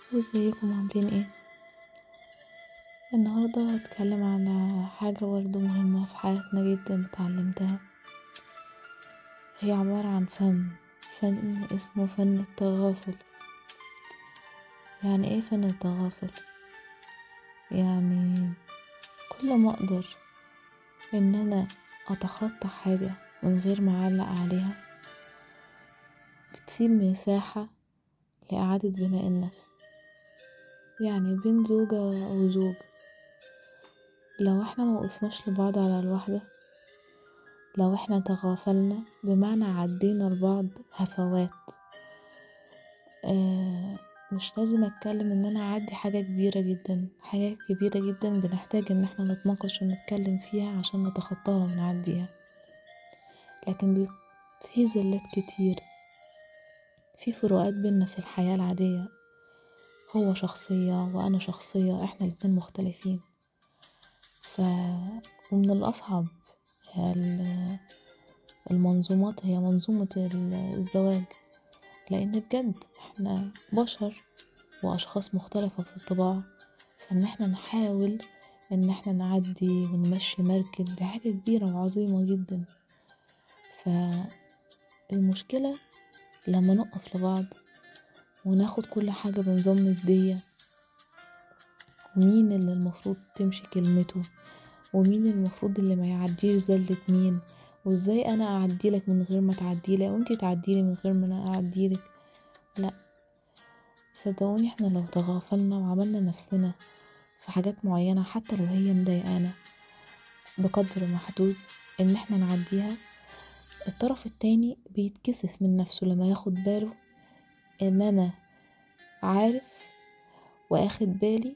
وازيكم عاملين ايه النهارده هتكلم عن حاجه برضه مهمه في حياتنا جدا اتعلمتها هي عباره عن فن فن اسمه فن التغافل يعني ايه فن التغافل يعني كل ما اقدر ان انا اتخطى حاجه من غير ما اعلق عليها بتسيب مساحه لاعاده بناء النفس يعني بين زوجة وزوج لو احنا موقفناش لبعض على الوحدة لو احنا تغافلنا بمعنى عدينا لبعض هفوات آه مش لازم اتكلم ان انا اعدي حاجة كبيرة جدا حاجة كبيرة جدا بنحتاج ان احنا نتناقش ونتكلم فيها عشان نتخطاها ونعديها لكن في زلات كتير في فروقات بينا في الحياة العادية هو شخصية وأنا شخصية احنا الاتنين مختلفين ف ومن الأصعب المنظومات هي منظومة الزواج لأن بجد احنا بشر وأشخاص مختلفة في الطباع فإن احنا نحاول إن احنا نعدي ونمشي مركب دي حاجة كبيرة وعظيمة جدا فالمشكلة لما نقف لبعض وناخد كل حاجة بنظام ندية ومين اللي المفروض تمشي كلمته ومين المفروض اللي ما يعديش زلة مين وازاي انا اعديلك من غير ما تعديلي وانتي تعديلي من غير ما انا اعديلك لا صدقوني احنا لو تغافلنا وعملنا نفسنا في حاجات معينة حتى لو هي مضايقانا بقدر محدود ان احنا نعديها الطرف التاني بيتكسف من نفسه لما ياخد باله ان انا عارف واخد بالي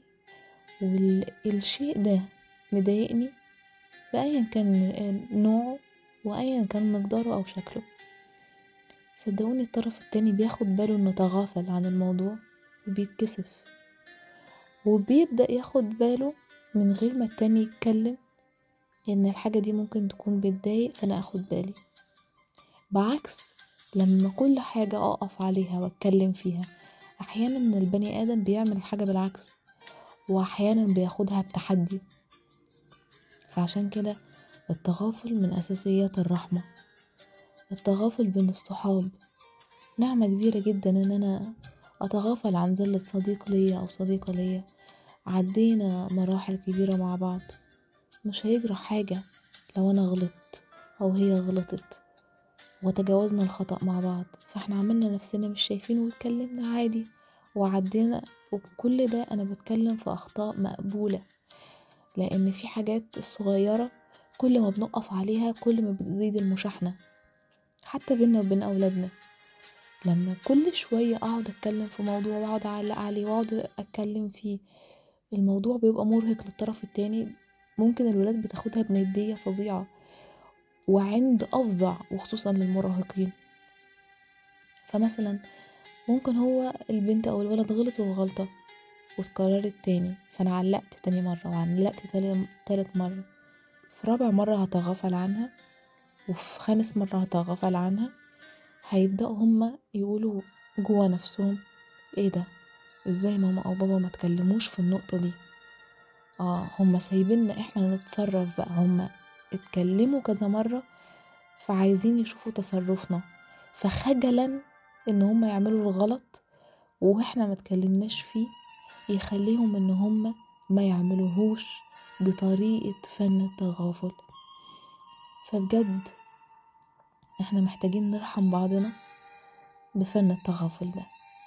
والشيء ده مضايقني بأيا كان نوعه وأيا كان مقداره أو شكله صدقوني الطرف التاني بياخد باله انه تغافل عن الموضوع وبيتكسف وبيبدأ ياخد باله من غير ما التاني يتكلم ان الحاجة دي ممكن تكون بتضايق فانا اخد بالي بعكس لما كل حاجة اقف عليها واتكلم فيها احيانا البني ادم بيعمل الحاجة بالعكس واحيانا بياخدها بتحدي فعشان كده التغافل من اساسيات الرحمة التغافل بين الصحاب نعمة كبيرة جدا ان انا اتغافل عن زلة صديق ليا او صديقة ليا عدينا مراحل كبيرة مع بعض مش هيجرى حاجة لو انا غلطت او هي غلطت وتجاوزنا الخطأ مع بعض فاحنا عملنا نفسنا مش شايفين واتكلمنا عادي وعدينا وكل ده انا بتكلم في اخطاء مقبولة لان في حاجات الصغيرة كل ما بنقف عليها كل ما بتزيد المشاحنة حتى بينا وبين اولادنا لما كل شوية اقعد اتكلم في موضوع واقعد اعلق عليه واقعد اتكلم فيه الموضوع بيبقى مرهق للطرف التاني ممكن الولاد بتاخدها بندية فظيعة وعند أفظع وخصوصا للمراهقين فمثلا ممكن هو البنت أو الولد غلطوا الغلطة واتكررت تاني فأنا علقت تاني مرة وعلقت تالت مرة في رابع مرة هتغافل عنها وفي خامس مرة هتغافل عنها هيبدأوا هما يقولوا جوا نفسهم ايه ده ازاي ماما او بابا ما تكلموش في النقطة دي اه هما سايبيننا احنا نتصرف بقى هما اتكلموا كذا مرة فعايزين يشوفوا تصرفنا فخجلا ان هما يعملوا الغلط واحنا ما اتكلمناش فيه يخليهم ان هما ما يعملوهوش بطريقة فن التغافل فبجد احنا محتاجين نرحم بعضنا بفن التغافل ده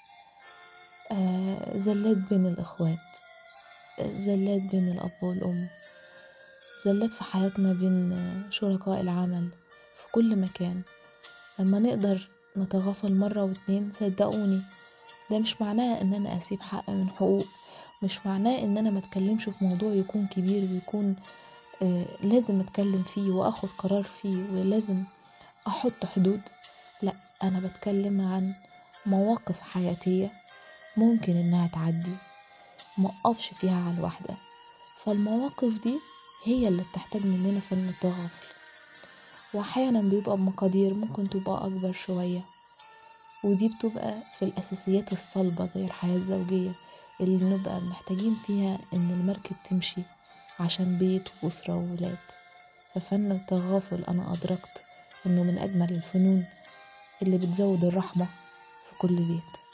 آه زلات بين الاخوات زلات بين الاب والام زلات في حياتنا بين شركاء العمل في كل مكان لما نقدر نتغافل مرة واتنين صدقوني ده مش معناه ان انا اسيب حق من حقوق مش معناه ان انا ما اتكلمش في موضوع يكون كبير ويكون آه لازم اتكلم فيه واخد قرار فيه ولازم احط حدود لا انا بتكلم عن مواقف حياتية ممكن انها تعدي مقفش فيها على الواحدة فالمواقف دي هي اللي بتحتاج مننا فن التغافل واحيانا بيبقى بمقادير ممكن تبقى اكبر شوية ودي بتبقى في الاساسيات الصلبة زي الحياة الزوجية اللي نبقى محتاجين فيها إن المركب تمشي عشان بيت وأسرة وولاد ففن التغافل أنا أدركت إنه من أجمل الفنون اللي بتزود الرحمة في كل بيت